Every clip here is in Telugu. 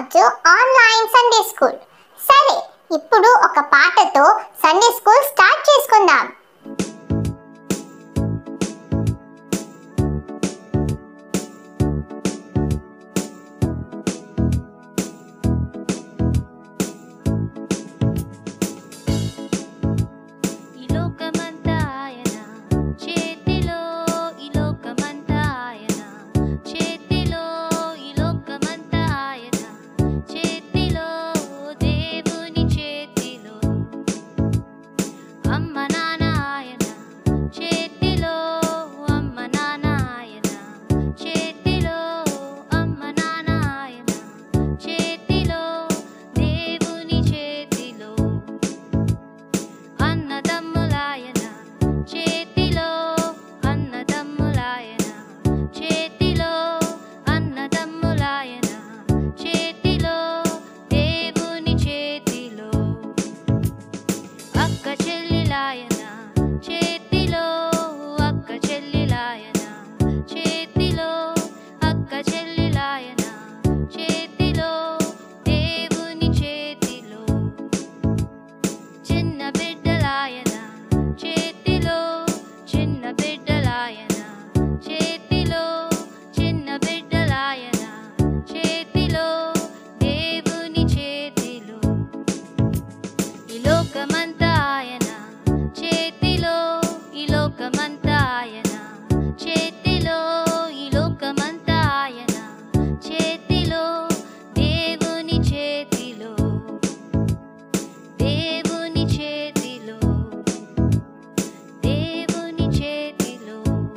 టు ఆన్లైన్ సండే స్కూల్ సరే ఇప్పుడు ఒక పాటతో సండే స్కూల్ స్టార్ట్ చేసుకుందాం ఈ లోకమంతా ఆయన చేతిలో ఈ లోకమంతా ఆయన చేతిలో ఈ లోకమంతా ఆయన చేతిలో దేవుని చేతిలో అమ్మ నాన్న ఆయన చేతిలో అమ్మ నాన్న ఆయన చేతిలో అమ్మ నాన్న ఆయన చేతిలో దేవుని చేతిలో అన్నదమ్ములాయన చేతిలో అన్నదమ్ములాయన చేతిలో అన్నదమ్ములాయన చేతిలో దేవుని చేతిలో అక్క చెల్లిలాయన చేతిలో అక్క చెల్లిలాయన చేతిలో అక్క చెల్లిలాయన చేతిలో దేవుని చేతిలో చిన్న బిడ్డలాయన చేతిలో చిన్న బిడ్డలాయన చేతిలో చిన్న బిడ్డలాయన చేతిలో దేవుని చేతిలో ఈ లోకమంతా ఆయన చేతిలో ఈ లోకమంతా ఆయన చేతిలో ఈ లోకమంతా ఆయన చేతిలో దేవుని చేతిలో దేవుని చేతిలో దేవుని చేతిలో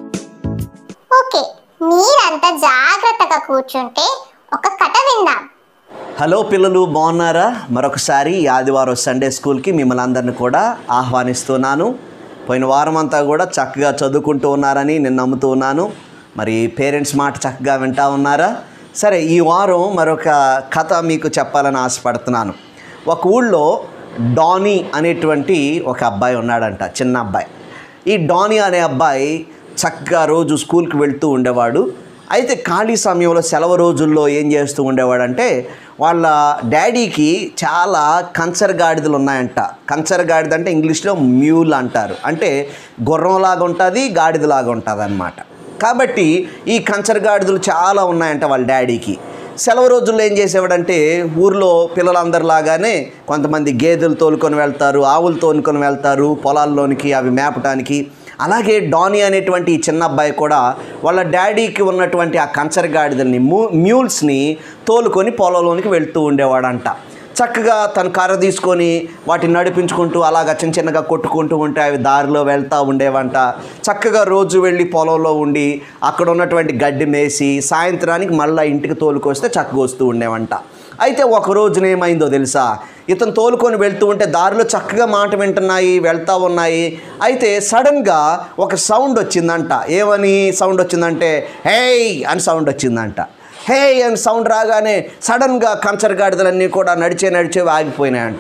ఓకే మీరంతా జాగ్రత్తగా కూర్చుంటే ఒక కథ విందాం హలో పిల్లలు బాగున్నారా మరొకసారి ఈ ఆదివారం సండే స్కూల్కి మిమ్మల్ని అందరిని కూడా ఆహ్వానిస్తున్నాను పోయిన వారం అంతా కూడా చక్కగా చదువుకుంటూ ఉన్నారని నేను నమ్ముతూ ఉన్నాను మరి పేరెంట్స్ మాట చక్కగా వింటా ఉన్నారా సరే ఈ వారం మరొక కథ మీకు చెప్పాలని ఆశపడుతున్నాను ఒక ఊళ్ళో డానీ అనేటువంటి ఒక అబ్బాయి ఉన్నాడంట చిన్న అబ్బాయి ఈ డానీ అనే అబ్బాయి చక్కగా రోజు స్కూల్కి వెళ్తూ ఉండేవాడు అయితే ఖాళీ సమయంలో సెలవు రోజుల్లో ఏం చేస్తూ ఉండేవాడంటే వాళ్ళ డాడీకి చాలా కంచర్ గాడిదలు ఉన్నాయంట కంచర్ గాడిద అంటే ఇంగ్లీష్లో మ్యూల్ అంటారు అంటే గుర్రంలాగా ఉంటుంది గాడిదలాగా ఉంటుంది అనమాట కాబట్టి ఈ కంచర్ గాడిదలు చాలా ఉన్నాయంట వాళ్ళ డాడీకి సెలవు రోజుల్లో ఏం చేసేవాడంటే ఊర్లో పిల్లలందరిలాగానే కొంతమంది గేదెలు తోలుకొని వెళ్తారు ఆవులు తోలుకొని వెళ్తారు పొలాల్లోనికి అవి మేపటానికి అలాగే డానీ అనేటువంటి ఈ చిన్న అబ్బాయి కూడా వాళ్ళ డాడీకి ఉన్నటువంటి ఆ కంచర గాడిదల్ని మ్యూ మ్యూల్స్ని తోలుకొని పొలంలోనికి వెళ్తూ ఉండేవాడంట చక్కగా తను కర్ర తీసుకొని వాటిని నడిపించుకుంటూ అలాగ చిన్న చిన్నగా కొట్టుకుంటూ ఉంటే అవి దారిలో వెళ్తూ ఉండేవంట చక్కగా రోజు వెళ్ళి పొలంలో ఉండి అక్కడ ఉన్నటువంటి గడ్డి మేసి సాయంత్రానికి మళ్ళీ ఇంటికి తోలుకొస్తే చక్కగా వస్తూ ఉండేవంట అయితే ఒక రోజున ఏమైందో తెలుసా ఇతను తోలుకొని వెళ్తూ ఉంటే దారిలో చక్కగా మాట వింటున్నాయి వెళ్తూ ఉన్నాయి అయితే సడన్గా ఒక సౌండ్ వచ్చిందంట ఏమని సౌండ్ వచ్చిందంటే హేయ్ అని సౌండ్ వచ్చిందంట హే అని సౌండ్ రాగానే సడన్గా కంచర్ గాడిదలన్నీ కూడా నడిచే నడిచే ఆగిపోయినాయంట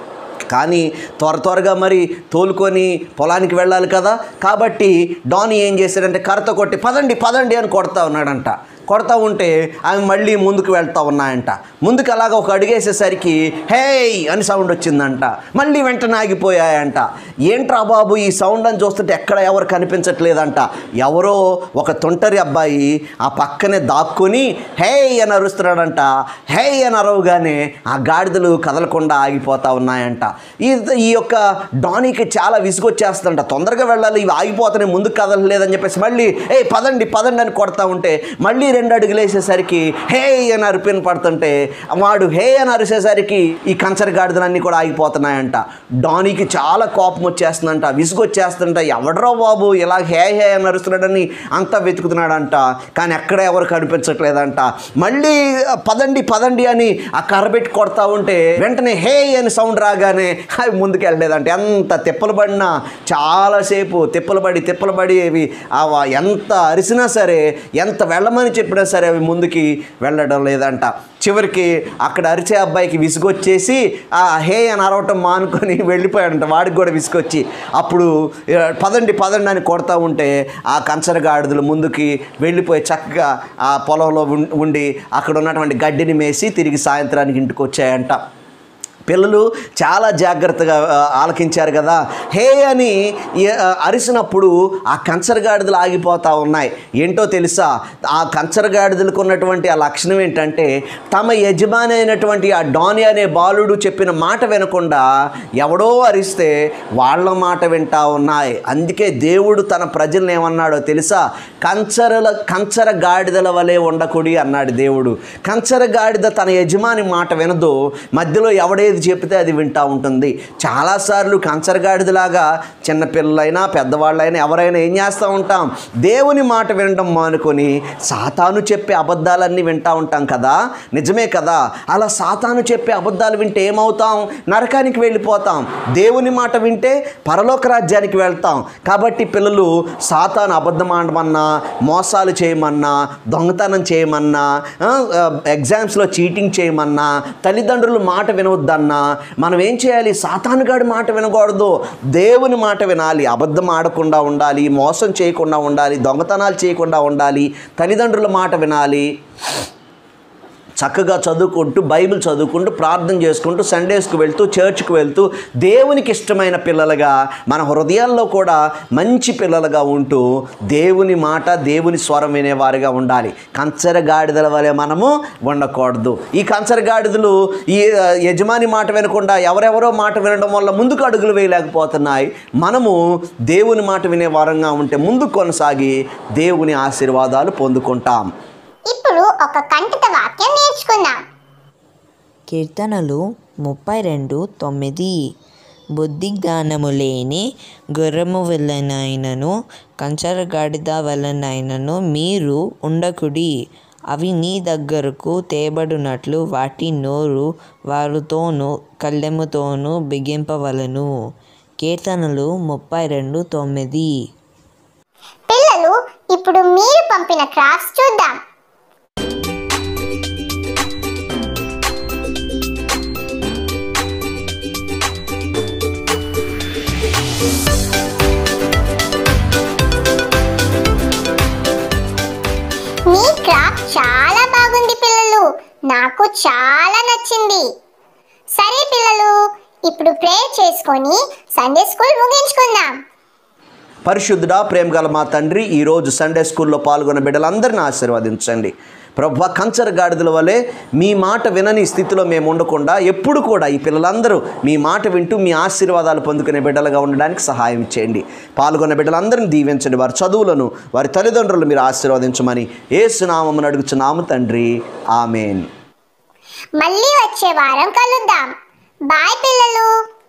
కానీ త్వర త్వరగా మరి తోలుకొని పొలానికి వెళ్ళాలి కదా కాబట్టి డానీ ఏం చేశాడంటే కర్రతో కొట్టి పదండి పదండి అని కొడతా ఉన్నాడంట కొడతా ఉంటే ఆమె మళ్ళీ ముందుకు వెళ్తా ఉన్నాయంట ముందుకు అలాగ ఒక అడిగేసేసరికి హేయ్ అని సౌండ్ వచ్చిందంట మళ్ళీ వెంటనే ఆగిపోయాయంట ఏంట్రా బాబు ఈ సౌండ్ అని చూస్తుంటే ఎక్కడ ఎవరు కనిపించట్లేదంట ఎవరో ఒక తొంటరి అబ్బాయి ఆ పక్కనే దాక్కుని హేయ్ అని అరుస్తున్నాడంట హేయ్ అని అరవగానే ఆ గాడిదలు కదలకుండా ఆగిపోతా ఉన్నాయంట ఈ ఈ యొక్క డానీకి చాలా విసుగొచ్చేస్తుంట తొందరగా వెళ్ళాలి ఇవి ఆగిపోతాయి ముందుకు కదలలేదని చెప్పేసి మళ్ళీ ఏ పదండి పదండి అని కొడతా ఉంటే మళ్ళీ రెండు అడుగులు వేసేసరికి హే అని అరిపిన పడుతుంటే వాడు హే అని అరిసేసరికి ఈ కంచర గాడిదలన్నీ కూడా ఆగిపోతున్నాయంట డానీకి చాలా కోపం వచ్చేస్తుందంట విసుగొచ్చేస్తుంట ఎవడరా బాబు ఇలా హే హే అని అరుస్తున్నాడని అంతా వెతుకుతున్నాడంట కానీ ఎక్కడ ఎవరు కనిపించట్లేదంట మళ్ళీ పదండి పదండి అని ఆ కర్ర పెట్టి కొడతా ఉంటే వెంటనే హే అని సౌండ్ రాగానే అవి ముందుకు వెళ్ళలేదంట ఎంత తిప్పలు పడినా చాలాసేపు తిప్పలు పడి తిప్పలు పడి అవి ఆ ఎంత అరిసినా సరే ఎంత వెళ్ళమని చెప్పినా సరే అవి ముందుకి వెళ్ళడం లేదంట చివరికి అక్కడ అరిచే అబ్బాయికి విసుగొచ్చేసి ఆ హే అని అరవటం మానుకొని వెళ్ళిపోయాడంట వాడికి కూడా విసుగొచ్చి అప్పుడు "ఏ, పదండి పదండి అని కొడతా ఉంటే ఆ కంచరగాడిదలు ముందుకి వెళ్ళిపోయి చక్కగా ఆ పొలంలో ఉం- ఉండి అక్కడ ఉన్నటువంటి గడ్డిని మేసి తిరిగి సాయంత్రానికి ఇంటికి వచ్చాయంట పిల్లలు చాలా జాగ్రత్తగా ఆ, ఆలకించారు కదా హే అని ఏ- ఆ, అరిసినప్పుడు ఆ కంచరగాడిదలు ఆగిపోతూ ఉన్నాయి ఏంటో తెలుసా ఆ కంచరగాడిదలకు ఉన్నటువంటి ఆ లక్షణం ఏంటంటే తమ యజమాని అయినటువంటి ఆ డాని అనే బాలుడు చెప్పిన మాట వినకుండా ఎవడో అరిస్తే వాళ్ళ మాట వింటా ఉన్నాయి అందుకే దేవుడు తన ప్రజల్ని ఏమన్నాడో తెలుసా కంచరల కంచర గాడిదల వలె ఉండకుడి అన్నాడు దేవుడు కంచర గాడిద తన యజమాని మాట వినదు మధ్యలో ఎవడేది చెప్తే అది వింటా ఉంటుంది చాలాసార్లు కంచర గాడిదలాగా చిన్న పిల్లలైనా పెద్దవాళ్ళైనా ఎవరైనా ఏం చేస్తూ ఉంటాం దేవుని మాట వినడం మానుకొని సాతాను చెప్పే అబద్ధాలన్నీ వింటా ఉంటాం కదా నిజమే కదా అలా సాతాను చెప్పే అబద్ధాలు వింటే ఏమవుతాం నరకానికి వెళ్ళిపోతాం దేవుని మాట వింటే పరలోక రాజ్యానికి వెళ్తాం కాబట్టి పిల్లలు సాతాను అబద్ధం ఆడమన్నా మోసాలు చేయమన్నా దొంగతనం చేయమన్నా ఆ, ఆ, ఎగ్జామ్స్లో చీటింగ్ చేయమన్నా తల్లిదండ్రులు మాట వినవద్దన్నా మనం ఏం చేయాలి సాతానుగాడి మాట వినకూడదు దేవుని మాట వినాలి అబద్ధం ఆడకుండా ఉండాలి మోసం చేయకుండా ఉండాలి దొంగతనాలు చేయకుండా ఉండాలి తల్లిదండ్రుల మాట వినాలి చక్కగా చదువుకుంటూ బైబిల్ చదువుకుంటూ ప్రార్థన చేసుకుంటూ సండేస్కి వెళ్తూ చర్చ్కి వెళ్తూ దేవునికి ఇష్టమైన పిల్లలుగా మన హృదయాల్లో కూడా మంచి పిల్లలుగా ఉంటూ దేవుని మాట దేవుని స్వరం వినేవారిగా ఉండాలి కంచర గాడిదల వలె మనము ఉండకూడదు ఈ కంచర గాడిదలు ఈ ఆ, యజమాని మాట వినకుండా ఎవరెవరో మాట వినడం వల్ల ముందుకు అడుగులు వేయలేకపోతున్నాయి మనము దేవుని మాట వినే వారంగా ఉంటే ముందుకు కొనసాగి దేవుని ఆశీర్వాదాలు పొందుకుంటాం ఇప్పుడు ఒక కంటిత వాక్యం నేర్చుకుందాం కీర్తనలు ముప్పై రెండు తొమ్మిది బుద్ధి జ్ఞానము లేని గుర్రము వలనైనను కంచరగాడిద వలనైనను మీరు ఉండకుడి అవి నీ దగ్గరకు తేబడినట్లు వాటి నోరు వారితోనూ కళ్ళెముతోనూ బిగింపవలను కీర్తనలు ముప్పై రెండు తొమ్మిది పిల్లలు ఇప్పుడు మీరు పంపిన క్రాఫ్ట్స్ చూద్దాం మీ క్రాఫ్ట్ చాలా బాగుంది పిల్లలు నాకు చాలా నచ్చింది సరే పిల్లలు ఇప్పుడు ప్రేయర్ చేసుకొని సండే స్కూల్ ముగించుకుందాం పరిశుద్ధుడా ప్రేమగల మా తండ్రి ఈరోజు సండే స్కూల్లో పాల్గొన్న బిడ్డలందరిని ఆశీర్వదించండి ప్రభు కంచర గాడిదల వలె మీ మాట వినని స్థితిలో మేము ఉండకుండా ఎప్పుడు కూడా ఈ పిల్లలందరూ మీ మాట వింటూ మీ ఆశీర్వాదాలు పొందుకునే బిడ్డలుగా ఉండడానికి సహాయం చేయండి పాల్గొన్న బిడ్డలందరిని దీవించండి వారి చదువులను వారి తల్లిదండ్రులు మీరు ఆశీర్వదించమని ఏసునామమును అడుగుచున్నాము తండ్రి ఆమెన్ మళ్ళీ వచ్చే వారం కలుద్దాం బాయ్ పిల్లలు